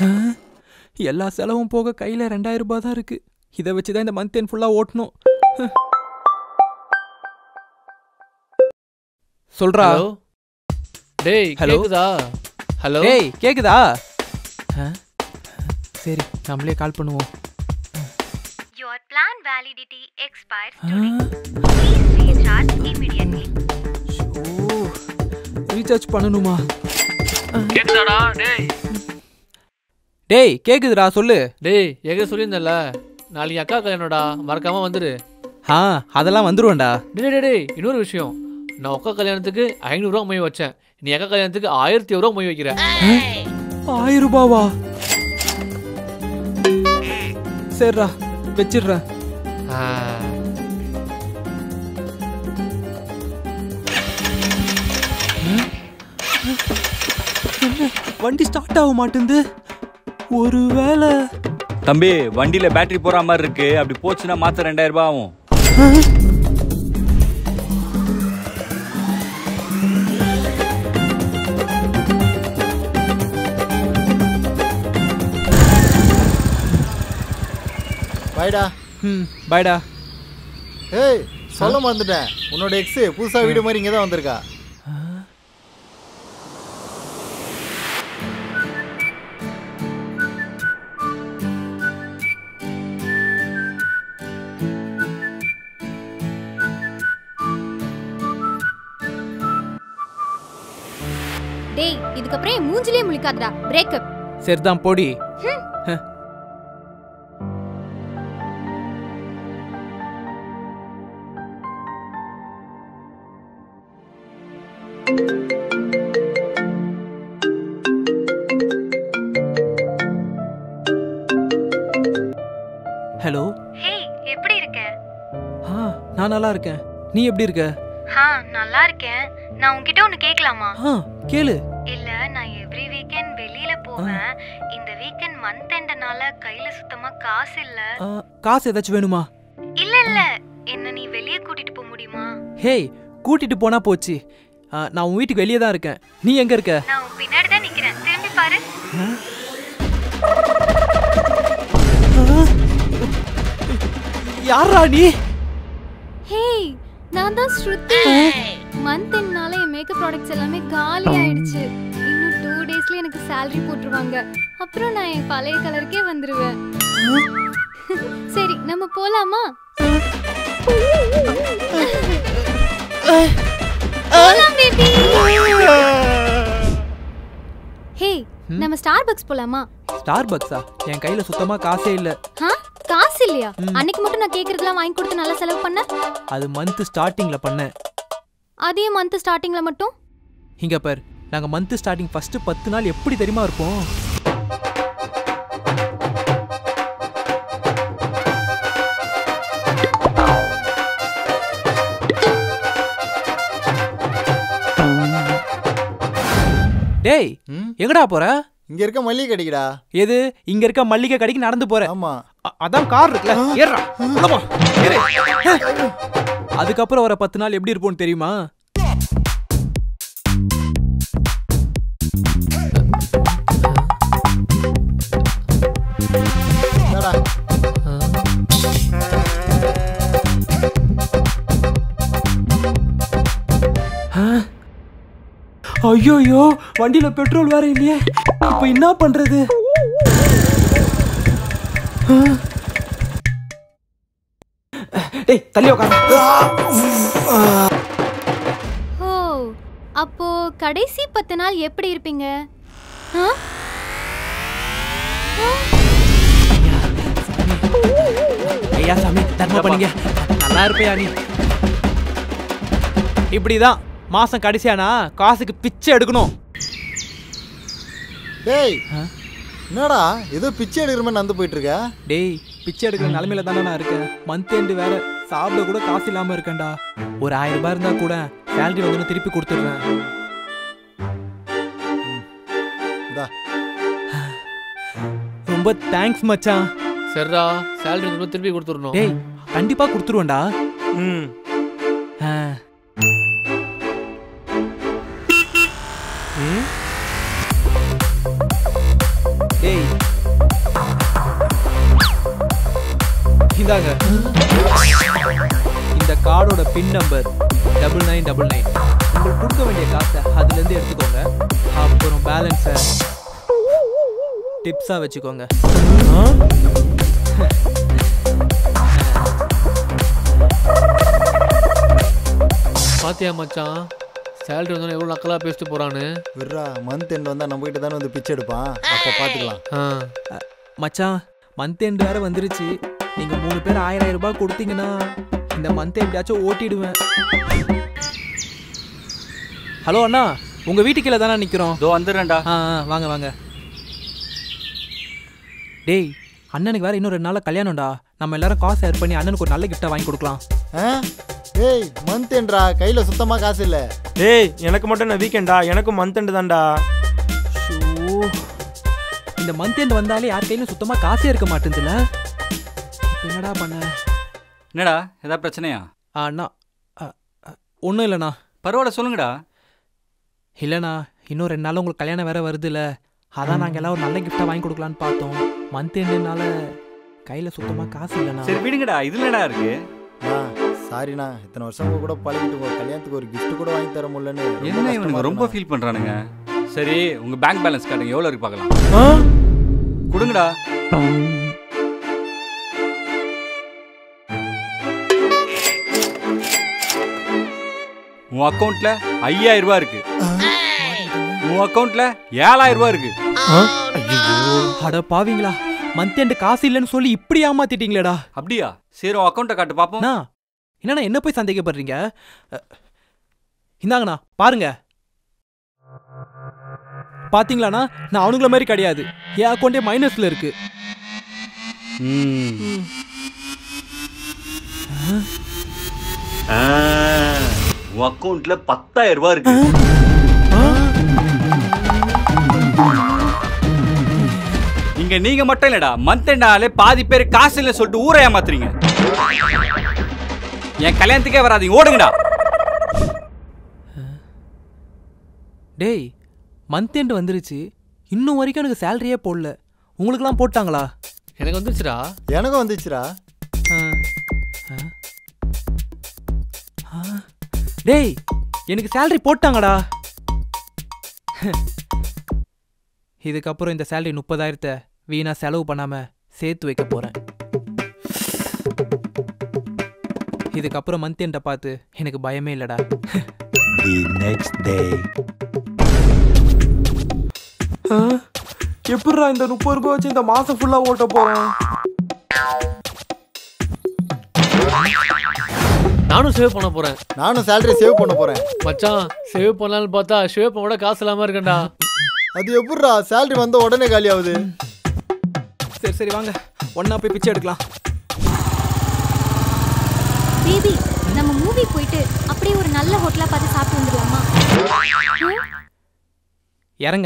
ஆ, எல்லா செலவும் போக கையில ரெண்டாயிரம் ரூபாய் தான் இருக்கு இதை வச்சு தான் இந்த மந்த் என் ஃபுல்லா ஓட்டணும் சொல்றா ஹலோ டேய் ஹலோ? கேக்குதா ஹலோ டேய் கேக்குதா ஆ, சரி நம்மளே கால் பண்ணுவோம் Your plan validity expires ah, today. Please recharge immediately. ஓ ரீசார்ஜ் பண்ணணுமா கேக்குதாடா டேய் டேய் கேக்குதுடா சொல்லு டேய் எங்க சொல்லியிருந்தல நாளைக்கு அக்கா கல்யாணம்டா மறக்காம வந்துரு ஆ அதெல்லாம் வந்துருவேன்டா டேய் டேய் டேய் இன்னொரு விஷயம் நான் அக்கா கல்யாணத்துக்கு ஐநூறுரூவா மொய் வச்சேன் நீ அக்கா கல்யாணத்துக்கு ஆயிரத்தி ரூபா மொய் வைக்கிற ஆயிரம் ரூபாவா சரிடா வச்சிடுறேன் ஆ, வண்டி ஸ்டார்ட் ஆக மாட்டேங்குது ஒருவேளை தம்பி வண்டியில பேட்டரி போற மாதிரி இருக்கு அப்படி போச்சுன்னா மாத்த ரெண்டாயிரம் ரூபாய் ஆகும் பாய்டா ம் பாய்டா ஏய் சொல்ல மறந்துட்டேன் உன்னோட எக்ஸ் புதுசா வீடு மாதிரி இங்கே தான் வந்திருக்கா டேய் இதுக்கப்புறம் என் மூஞ்சிலே முழிக்காதடா பிரேக்கப் சரிதான் போடி ஹலோ Hey, எப்படி இருக்க? ஆ நான் நல்லா இருக்கேன் நீ எப்படி இருக்க ஆ நல்லா இருக்கேன் நான் உன்கிட்ட ஒன்னு கேட்கலாமா ஆ கேளு இல்ல நான் எவ்ரி வீக்கெண்ட் வெளியில போவேன் இந்த வீக்கெண்ட் மந்த் எண்டனால கையில சுத்தமா காசு இல்ல ஆ, காசு ஏதாச்சும் வேணுமா இல்ல இல்ல என்ன நீ வெளிய கூட்டிட்டு போக முடியுமா ஹேய் கூட்டிட்டு போனா போச்சு ஆ, நான் உன் வீட்டுக்கு வெளியே தான் இருக்கேன் நீ எங்க இருக்க நான் உன் பின்னாடி தான் நிக்கிறேன் திரும்பி பாரு யாரா நீ ஹேய் நான் தான் ஸ்ருதி மந்த் என்னால என் மேக்கப் ப்ராடக்ட்ஸ் எல்லாமே காலி ஆயிடுச்சு இன்னும் டூ டேஸ்ல எனக்கு salary போட்டுருவாங்க அப்புறம் நான் என் பழைய கலருக்கே வந்துருவேன் சரி நம்ம போலாமா போலாம் பேபி ஹேய் நம்ம ஸ்டார் பக்ஸ் போலாமா ஸ்டார் பக்ஸா என் கையில சுத்தமா காசே இல்ல ஆ காசு இல்லையா அன்னைக்கு மட்டும் நான் கேக்குறதெல்லாம் வாங்கி கொடுத்து நல்லா செலவு பண்ண அது மந்த் ஸ்டார்டிங்ல பண்ணேன் அதே மந்த் ஸ்டார்டிங்ல மட்டும் இங்க பார் நாங்க மந்த் ஸ்டார்டிங் ஃபர்ஸ்ட் பத்து நாள் எப்படி தெரியுமா இருப்போம் டேய் ம் எங்கடா போற இங்க இருக்க மல்லிகை கடைக்குடா எது இங்க இருக்க மல்லிகை கடைக்கு நடந்து போற ஆமா அ- அதான் கார் இருக்குல்ல ஏறுடா உள்ள போ. ஏறு. அதுக்கப்புறம் வர பத்து நாள் எப்படி இருப்போம்னு தெரியுமா என்னடா ஐயோயோ வண்டியில பெட்ரோல் வேற இல்லையே இப்ப என்ன பண்றது ஆ. டேய் தள்ளி உட்காந்து ஓ அப்போ கடைசி பத்து நாள் எப்படி இருப்பீங்க ஆ? ஆ? ஐயா சாமி தர்மம் பண்ணீங்க நல்லா இருப்பையா நீ இப்படிதான் மாசம் கடைசியானா காசுக்கு பிச்சை எடுக்கணும் டேய் ஆ? என்னடா ஏதோ பிச்சை எடுக்கிற மாதிரி நடந்து போயிட்டு இருக்க டேய் பிச்சை எடுக்கிற நிலமையில தானே நான் இருக்கேன் மந்த் எண்டு வேற சாப்பிட கூட காசு இல்லாம இருக்கேன்டா ஒரு ஆயிரம் ரூபாய் இருந்தா கூட சேலரி வந்து திருப்பி கொடுத்துடுறேன் இந்தா ரொம்ப தேங்க்ஸ் மச்சான் சரிடா சேலரி திருப்பி கொடுத்துடணும் டேய் கண்டிப்பா கொடுத்துருவேன்டா ம் ஆ. ஏ? டேய் இந்தாங்க இந்த கார்டோட PIN number double nine double nine உங்களுக்கு கொடுக்க வேண்டிய காசை அதுலேருந்து எடுத்துக்கோங்க அப்புறம் பேலன்ஸை டிப்ஸாக வச்சுக்கோங்க பாத்தியா மச்சான் சேலரி வந்தோடனே எவ்வளோ நக்கலாக பேசிட்டு போகிறான்னு விட்றா மந்த் எண்ட் வந்தா நம்ம கிட்ட தானே வந்து பிச்சை எடுப்பான் அப்போ பார்த்துக்கலாம் ஆ மச்சான் மந்த் எண்ட் வேற வந்துருச்சு நீங்க மூணு பேர் ஆயிரம் ஆயிரம் ரூபாய் கொடுத்தீங்கன்னா இந்த மந்த் எப்படியாச்சும் ஓட்டிடுவேன் ஹலோ அண்ணா உங்க வீட்டுக்குள்ள தானே நிக்கிறோம் இதோ வந்துடுறேன்டா ஆ ஆ, வாங்க வாங்க டேய் அண்ணனுக்கு வேற இன்னும் ரெண்டு நாள்ல கல்யாணம்டா நம்ம எல்லாரும் காசு ஏர் பண்ணி அண்ணனுக்கு ஒரு நல்ல கிஃப்டா வாங்கி கொடுக்கலாம் ஆ ஏய் மந்த் எண்ட்ரா கையில் சுத்தமாக காசு இல்லை டேய் எனக்கு மட்டும் என்ன வீக்கெண்டா எனக்கும் மந்த் எண்டு தான்டா ஷோ இந்த மந்த் எண்ட் வந்தாலே யார் கையிலும் சுத்தமா காசே இருக்க மாட்டேங்குதுல இப்ப என்னடா பண்ண என்னடா ஏதாவது பிரச்சனையா ஆ, அண்ணா ஒன்றும் இல்லைண்ணா பரவாயில்ல சொல்லுங்கடா இல்லைண்ணா இன்னும் ரெண்டு நாள் உங்களுக்கு கல்யாணம் வேற வருதுல்ல அதான் நாங்கள் எல்லாம் ஒரு நல்ல கிஃப்டாக வாங்கி கொடுக்கலான்னு பார்த்தோம் மந்த் எண்டுனால கையில் சுத்தமாக காசு இல்லைண்ணா சரி விடுங்கடா இதுல என்னடா இருக்கு ஆ சாரிண்ணா இத்தனை வருஷம் உங்க கூட பழகிட்டு உங்க கல்யாணத்துக்கு ஒரு gift கூட வாங்கி தர முடியலன்னு ரொம்ப என்ன கஷ்டமா இவனுங்க ரொம்ப இருக்குண்ணா. ஃபீல் பண்றானுங்க சரி உங்க பேங்க் பேலன்ஸ் காட்டுங்க எவ்வளவு இருக்கு பார்க்கலாம் ஆ? கொடுங்கடா உன் அக்கவுண்ட்ல ஐயாயிரம் ரூபாய் இருக்கு உன் அக்கவுண்ட்ல ஏழாயிரம் ரூபாய் இருக்கு அட பாவீங்களா மந்த் எண்டு காசு இல்லைன்னு சொல்லி இப்படி ஏமாத்திட்டீங்களேடா அப்படியா சரி உன் அக்கவுண்ட்டை காட்டு பாப்போம் அண்ணா என்னண்ணா என்ன போய் சந்தேகப்படுறீங்க அ, இந்தாங்கண்ணா பாருங்க பாத்தீங்களாண்ணா நான் அவனுங்கள மாதிரி கிடையாது என் அக்கௌண்டே மைனஸ்ல இருக்கு ம். ஆ, உன் அக்கவுண்ட்ல பத்தாயிரம் ரூபாய் இருக்கு இங்க நீங்க மட்டும் இல்லடா மந்த் எண்டாலே பாதி பேர் காசு இல்ல சொல்லிட்டு ஊரை ஏமாத்துறீங்க என் கல்யாணத்துக்கே வராதீங்க ஓடுங்கடா டேய் மந்த் எண்டு வந்துருச்சு இன்னும் வரைக்கும் எனக்கு சேலரியே போடல உங்களுக்கெல்லாம் போட்டாங்களா எனக்கு வந்துருச்சுடா எனக்கும் வந்துச்சுடா ஆ. ஆ. ஆ. டேய் எனக்கு சேலரி போட்டாங்கடா இதுக்கப்புறம் இந்த சேலரி முப்பதாயிரத்தை வீணா செலவு பண்ணாம சேர்த்து வைக்க போறேன் இதுக்கப்புறம் மந்த் எண்டை பார்த்து எனக்கு பயமே இல்லடா தி நெக்ஸ்ட் டே எப்படிடா இந்த முப்பது ரூபாய் வச்சு இந்த மாசம் ஃபுல்லா ஓட்ட போறேன் நானும் சேவ் பண்ண போகிறேன் நானும் சேலரி சேவ் பண்ண போறேன் மச்சான் சேவ் பண்ணலான்னு பார்த்தா சேவ் பண்ண கூட காசு இல்லாமல் இருக்கேன்டா அது எப்படிடா சேலரி வந்த உடனே காலி ஆகுது சரி சரி வாங்க ஒண்ணா போய் பிச்சை எடுக்கலாம் பேபி நம்ம மூவி போயிட்டு அப்படியே ஒரு நல்ல ஹோட்டலா பார்த்து சாப்பிட்டு வந்துடலாமா ம்? இறங்க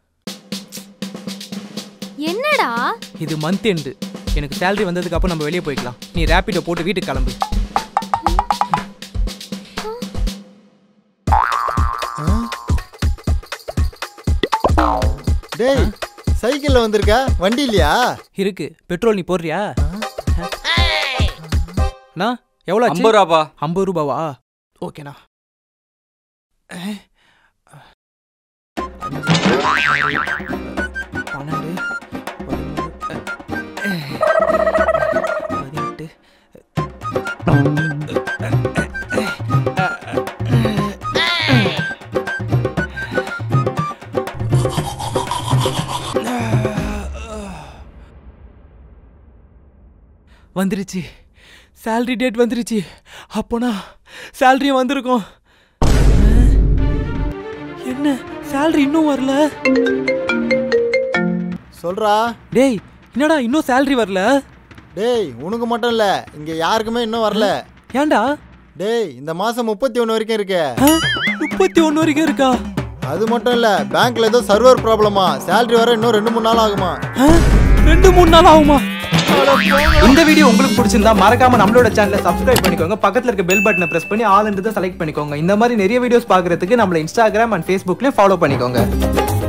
என்னடா இது மந்த் எண்டு எனக்கு சேலரி வந்ததுக்கு அப்புறம் நம்ம வெளியே போய்க்கலாம் நீ ரேப்பிடோ போட்டு வீட்டுக்கு கிளம்பு டேய் சைக்கிள்ல வந்திருக்க வண்டி இல்லையா இருக்கு பெட்ரோல் நீ போடுறியா அண்ணா எவ்வளோ ஆச்சு ஐம்பது ரூபாப்பா ஐம்பது ரூபாவா ஓகேண்ணா பன்னெண்டு பதிமூணு பதினெட்டு வந்துருச்சு சேலரி டேட் வந்துருச்சு அப்போனா சேலரியும் வந்திருக்கும் அஹ், என்ன சேலரி இன்னும் வரல சொல்றா டேய் என்னடா இன்னும் சேலரி வரல டேய் உனக்கு மட்டும் இல்ல இங்க யாருக்குமே இன்னும் வரல ஏன்டா டேய் இந்த மாசம் முப்பத்தி ஒன்று வரைக்கும் இருக்கு அஹ், முப்பத்தி ஒன்று வரைக்கும் இருக்கா அது மட்டும் இல்ல பேங்க்ல ஏதோ சர்வர் ப்ராப்ளமா சேலரி வர இன்னும் ரெண்டு மூணு நாள் ஆகுமா அஹ், ரெண்டு மூணு நாள் ஆகுமா இந்த வீடியோ உங்களுக்கு பிடிச்சிருந்தா மறக்காம நம்மளோட சேனலை சப்ஸ்கிரைப் பண்ணிக்கோங்க பக்கத்துல இருக்க பெல் பட்டனை பிரஸ் பண்ணி ஆல் தான் செலக்ட் பண்ணிக்கோங்க இந்த மாதிரி நிறைய வீடியோஸ் பார்க்கறதுக்கு நம்மள இன்ஸ்டாகிராம் அண்ட் ஃபேஸ்புக்லயும் ஃபாலோ பண்ணிக்கோங்க